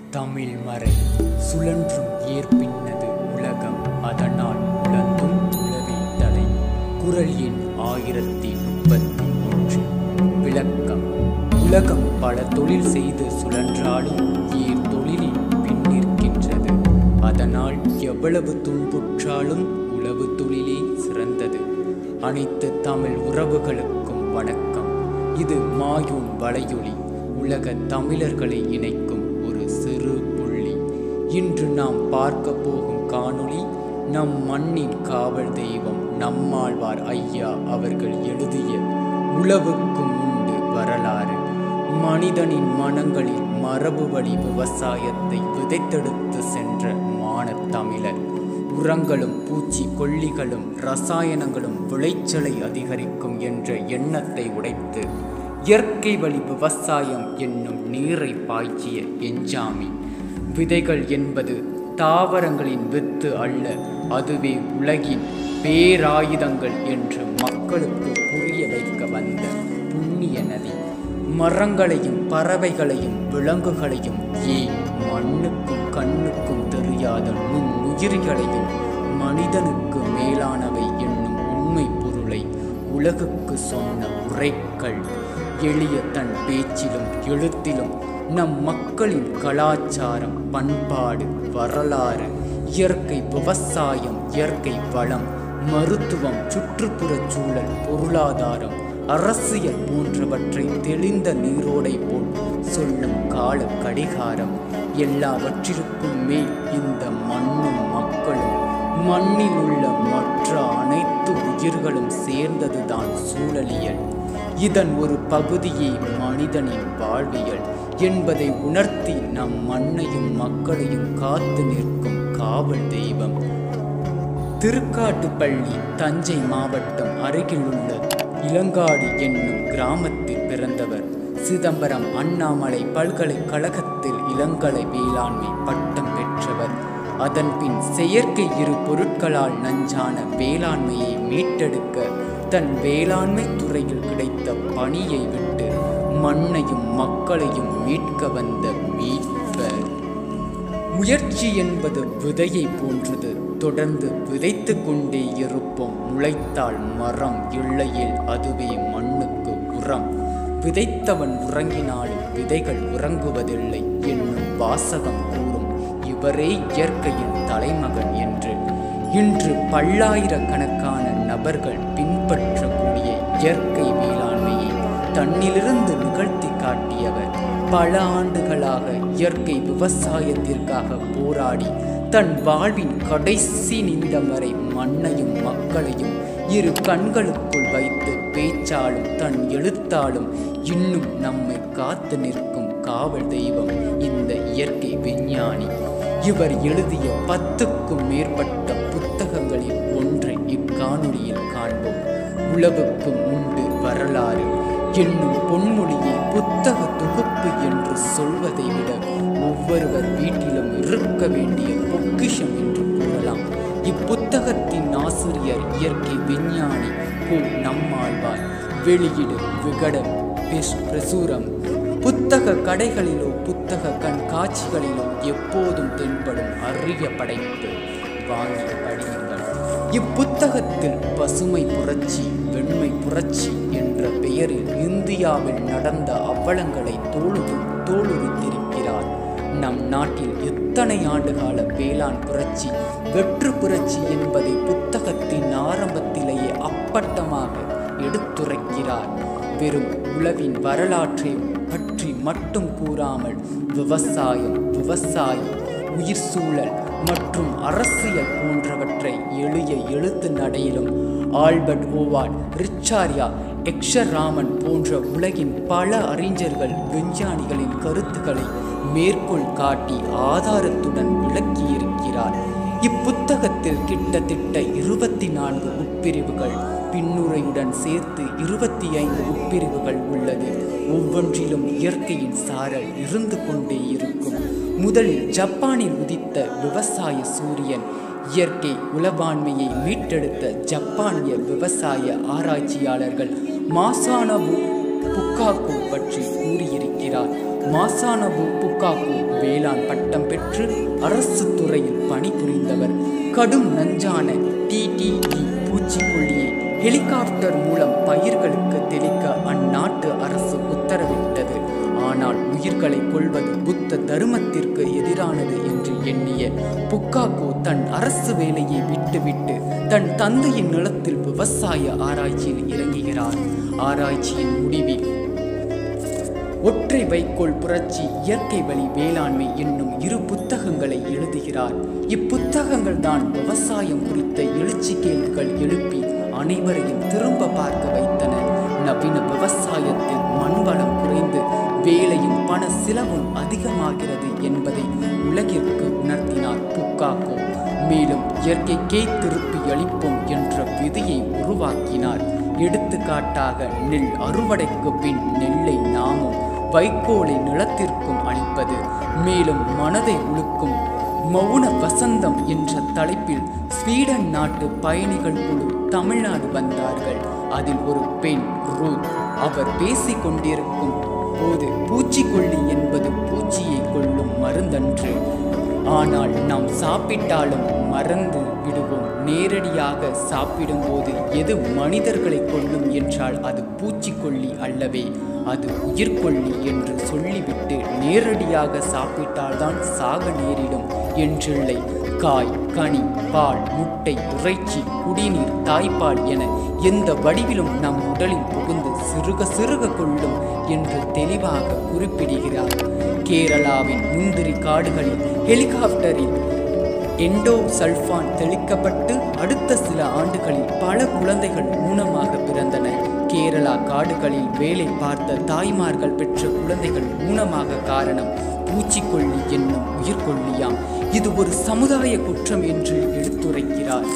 தமிழ் மறை சுழன்றும் ஏற்பின்னது உலகம் அதனால் உழந்தும் உழவே தலை குரல் எண் ஆயிரத்தி முப்பத்தி ஒன்று விளக்கம் உலகம் பல தொழில் செய்து சுழன்றாலும் ஏர் தொழிலில் பின் நிற்கின்றது அதனால் எவ்வளவு துன்புற்றாலும் உழவு தொழிலே சிறந்தது அனைத்து தமிழ் உறவுகளுக்கும் வணக்கம் இது மாயூன் வலையொலி உலக தமிழர்களை இணைக்கும் ஒரு சிறு புள்ளி இன்று நாம் பார்க்க போகும் காணொளி நம் மண்ணின் காவல் தெய்வம் நம்மாழ்வார் ஐயா அவர்கள் எழுதிய உழவுக்கும் உண்டு வரலாறு மனிதனின் மனங்களில் மரபு வழி விவசாயத்தை விதைத்தெடுத்து சென்ற மானத் தமிழர் உரங்களும் பூச்சி கொல்லிகளும் ரசாயனங்களும் விளைச்சலை அதிகரிக்கும் என்ற எண்ணத்தை உடைத்து இயற்கை வழி விவசாயம் என்னும் நீரை பாய்ச்சிய எஞ்சாமி விதைகள் என்பது தாவரங்களின் வித்து அல்ல அதுவே உலகின் பேராயுதங்கள் என்று மக்களுக்கு புரிய வைக்க வந்த புண்ணிய நதி மரங்களையும் பறவைகளையும் விலங்குகளையும் ஏன் மண்ணுக்கும் கண்ணுக்கும் தெரியாத நுண்ணுயிரிகளையும் மனிதனுக்கு மேலானவை என்னும் உண்மை பொருளை உலகுக்கு சொன்ன உரைக்கள் எளிய தன் பேச்சிலும் எழுத்திலும் நம் மக்களின் கலாச்சாரம் பண்பாடு வரலாறு இயற்கை விவசாயம் இயற்கை வளம் மருத்துவம் சுற்றுப்புறச் சூழல் பொருளாதாரம் அரசியல் போன்றவற்றை தெளிந்த நீரோடை போல் சொல்லும் கால கடிகாரம் எல்லாவற்றிற்கும் மேல் இந்த மண்ணும் மக்களும் மண்ணில் உள்ள மற்ற அனைத்து உயிர்களும் சேர்ந்ததுதான் சூழலியல் இதன் ஒரு பகுதியே மனிதனின் வாழ்வியல் என்பதை உணர்த்தி நம் மண்ணையும் மக்களையும் காத்து நிற்கும் காவல் தெய்வம் திருக்காட்டுப்பள்ளி தஞ்சை மாவட்டம் அருகில் உள்ள இளங்காடு என்னும் கிராமத்தில் பிறந்தவர் சிதம்பரம் அண்ணாமலை பல்கலைக்கழகத்தில் இளங்கலை வேளாண்மை பட்டம் பெற்றவர் அதன்பின் செயற்கை இரு பொருட்களால் நஞ்சான வேளாண்மையை மீட்டெடுக்க தன் வேளாண்மை துறையில் கிடைத்த பணியை விட்டு மண்ணையும் மக்களையும் மீட்க வந்த மீட்பர் முயற்சி என்பது விதையை போன்றது தொடர்ந்து விதைத்து கொண்டே இருப்போம் முளைத்தால் மரம் இல்லையில் அதுவே மண்ணுக்கு உரம் விதைத்தவன் உறங்கினாலும் விதைகள் உறங்குவதில்லை என்னும் வாசகம் கூறும் இவரே இயற்கையில் தலைமகன் என்று இன்று பல்லாயிரக்கணக்கான நபர்கள் பின்பற்றக்கூடிய இயற்கை வேளாண்மையை தன்னிலிருந்து நிகழ்த்தி காட்டியவர் பல ஆண்டுகளாக இயற்கை விவசாயத்திற்காக போராடி தன் வாழ்வின் கடைசி நிமிடம் வரை மண்ணையும் மக்களையும் இரு கண்களுக்குள் வைத்து பேச்சாலும் தன் எழுத்தாலும் இன்னும் நம்மை காத்து நிற்கும் காவல் தெய்வம் இந்த இயற்கை விஞ்ஞானி இவர் எழுதிய பத்துக்கும் மேற்பட்ட புத்தகங்களில் ஒன்றை இக்காணொலியில் காண்போம் உழவுக்கும் உண்டு வரலாறு என்னும் பொன்மொழியை புத்தக தொகுப்பு என்று சொல்வதை விட ஒவ்வொருவர் வீட்டிலும் இருக்க வேண்டிய பொக்கிஷம் என்று கூறலாம் இப்புத்தகத்தின் ஆசிரியர் இயற்கை விஞ்ஞானி கு நம்மாழ்வார் வெளியீடு விகடன் பிரசுரம் புத்தக கடைகளிலோ புத்தக கண்காட்சிகளிலோ எப்போதும் தென்படும் அரிய படைப்பு வாங்கி படியுங்கள் இப்புத்தகத்தில் பசுமை புரட்சி வெண்மை புரட்சி என்ற பெயரில் இந்தியாவில் நடந்த அவலங்களை தோழு தோலுரித்திருக்கிறார் நம் நாட்டில் எத்தனை ஆண்டுகால வேளாண் புரட்சி வெற்று புரட்சி என்பதை புத்தகத்தின் ஆரம்பத்திலேயே அப்பட்டமாக எடுத்துரைக்கிறார் வெறும் உளவின் வரலாற்றை பற்றி மட்டும் கூறாமல் விவசாயம் விவசாயம் உயிர் சூழல் மற்றும் அரசியல் போன்றவற்றை எளிய எழுத்து நடையிலும் ஆல்பர்ட் ஓவார்ட் ரிச்சாரியா எக்ஷராமன் போன்ற உலகின் பல அறிஞர்கள் விஞ்ஞானிகளின் கருத்துக்களை மேற்கோள் காட்டி ஆதாரத்துடன் விளக்கியிருக்கிறார் இப்புத்தகத்தில் கிட்டத்தட்ட இருபத்தி நான்கு உட்பிரிவுகள் பின்னுரையுடன் சேர்த்து இருபத்தி ஐந்து உட்பிரிவுகள் உள்ளது ஒவ்வொன்றிலும் இயற்கையின் சாரல் இருந்து கொண்டே இருக்கும் முதலில் ஜப்பானில் உதித்த விவசாய சூரியன் இயற்கை உளவாண்மையை மீட்டெடுத்த ஜப்பானிய விவசாய ஆராய்ச்சியாளர்கள் மாசானபு புக்காக்கு பற்றி கூறியிருக்கிறார் மாசானபு புக்காக்கு வேளாண் பட்டம் பெற்று அரசு துறையில் பணிபுரிந்தவர் கடும் நஞ்சான டிடிஇ பூச்சிக்கொல்லியை ஹெலிகாப்டர் மூலம் பயிர்களுக்கு தெளிக்க அந்நாட்டு அரசு உத்தரவிட்டது ஆனால் உயிர்களை கொள்வது புத்த தர்மத்திற்கு எதிரானது என்று எண்ணிய புக்காக்கு தன் அரசு வேலையை விட்டுவிட்டு தன் தந்தையின் நிலத்தில் விவசாய ஆராய்ச்சியில் இறங்குகிறார் ஆராய்ச்சியின் முடிவில் ஒற்றை வைக்கோல் புரட்சி இயற்கை வழி வேளாண்மை என்னும் இரு புத்தகங்களை எழுதுகிறார் இப்புத்தகங்கள் தான் விவசாயம் குறித்த எழுச்சி கேள்விகள் எழுப்பி அனைவரையும் திரும்ப பார்க்க வைத்தன நவீன விவசாயத்தில் மண்வளம் குறைந்து வேலையும் பண செலவும் அதிகமாகிறது என்பதை உலகிற்கு உணர்த்தினார் புக்காக்கோ மேலும் இயற்கைக்கே திருப்பி அளிப்போம் என்ற விதியை உருவாக்கினார் எடுத்துக்காட்டாக நெல் அறுவடைக்கு பின் நெல்லை நாமும் வைக்கோலை நிலத்திற்கும் அளிப்பது மேலும் மனதை உழுக்கும் மௌன வசந்தம் என்ற தலைப்பில் ஸ்வீடன் நாட்டு பயணிகள் குழு தமிழ்நாடு வந்தார்கள் அதில் ஒரு பெண் ரூத் அவர் பேசிக் கொண்டிருக்கும் போது பூச்சிக்கொல்லி என்பது பூச்சியை கொல்லும் மருந்தன்று ஆனால் நாம் சாப்பிட்டாலும் மறந்து விடுவோம் நேரடியாக சாப்பிடும்போது எது மனிதர்களை கொல்லும் என்றால் அது பூச்சிக்கொல்லி அல்லவே அது உயிர்கொல்லி என்று சொல்லிவிட்டு நேரடியாக சாப்பிட்டால்தான் சாக நேரிடும் என்றில்லை காய் கனி பால் முட்டை இறைச்சி குடிநீர் தாய்ப்பால் என எந்த வடிவிலும் நம் உடலில் புகுந்து சிறுக சிறுக கொள்ளும் என்று தெளிவாக குறிப்பிடுகிறார் கேரளாவின் முந்திரி காடுகளில் ஹெலிகாப்டரில் எண்டோ சல்ஃபான் தெளிக்கப்பட்டு அடுத்த சில ஆண்டுகளில் பல குழந்தைகள் ஊனமாக பிறந்தன கேரளா காடுகளில் வேலை பார்த்த தாய்மார்கள் பெற்ற குழந்தைகள் ஊனமாக காரணம் பூச்சிக்கொல்லி என்னும் உயிர்கொல்லியாம் இது ஒரு சமுதாய குற்றம் என்று எடுத்துரைக்கிறார்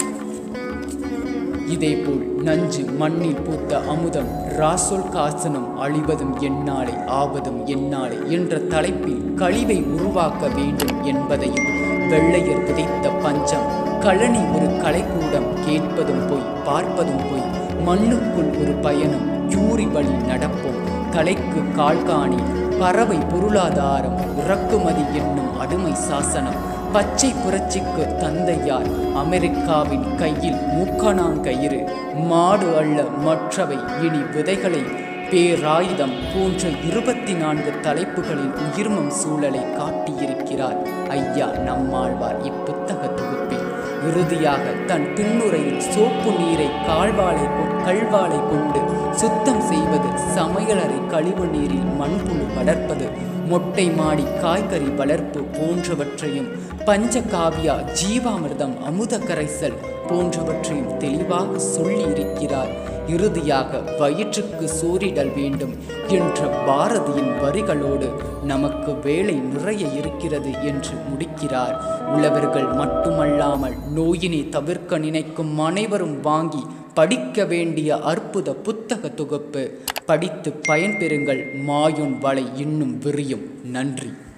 இதேபோல் நஞ்சு மண்ணில் பூத்த அமுதம் ராசோல் காசனம் அழிவதும் எந்நாளை ஆவதும் எந்நாளை என்ற தலைப்பில் கழிவை உருவாக்க வேண்டும் என்பதையும் வெள்ளையர் விதைத்த பஞ்சம் கழனி ஒரு கலைக்கூடம் கேட்பதும் போய் பார்ப்பதும் போய் மண்ணுக்குள் ஒரு பயணம் யூரி வழி நடப்போம் தலைக்கு கால்காணி பறவை பொருளாதாரம் இறக்குமதி என்னும் அடிமை சாசனம் பச்சை புரட்சிக்கு தந்தையார் அமெரிக்காவின் கையில் மூக்கணாங்கயிறு மாடு அல்ல மற்றவை இனி விதைகளை பேராயுதம் போன்ற இருபத்தி நான்கு தலைப்புகளில் உயிர்மம் சூழலை காட்டியிருக்கிறார் ஐயா நம்மாழ்வார் இப்புத்தக தொகுப்பில் இறுதியாக தன் பின்னுரையில் சோப்பு நீரை கால்வாளை கொ- கல்வாளை கொண்டு சுத்தம் செய்வது சமையலறை கழிவு நீரில் மண்புழு வளர்ப்பது மொட்டை மாடி காய்கறி வளர்ப்பு போன்றவற்றையும் பஞ்சகாவியா ஜீவாமிர்தம் அமுத கரைசல் போன்றவற்றையும் தெளிவாக சொல்லி இருக்கிறார் இறுதியாக வயிற்றுக்கு சோறிடல் வேண்டும் என்ற பாரதியின் வரிகளோடு நமக்கு வேலை நிறைய இருக்கிறது என்று முடிக்கிறார் உழவர்கள் மட்டுமல்லாமல் நோயினை தவிர்க்க நினைக்கும் அனைவரும் வாங்கி படிக்க வேண்டிய அற்புத புத்தக தொகுப்பு படித்து பயன்பெறுங்கள் மாயுன் வலை இன்னும் விரியும் நன்றி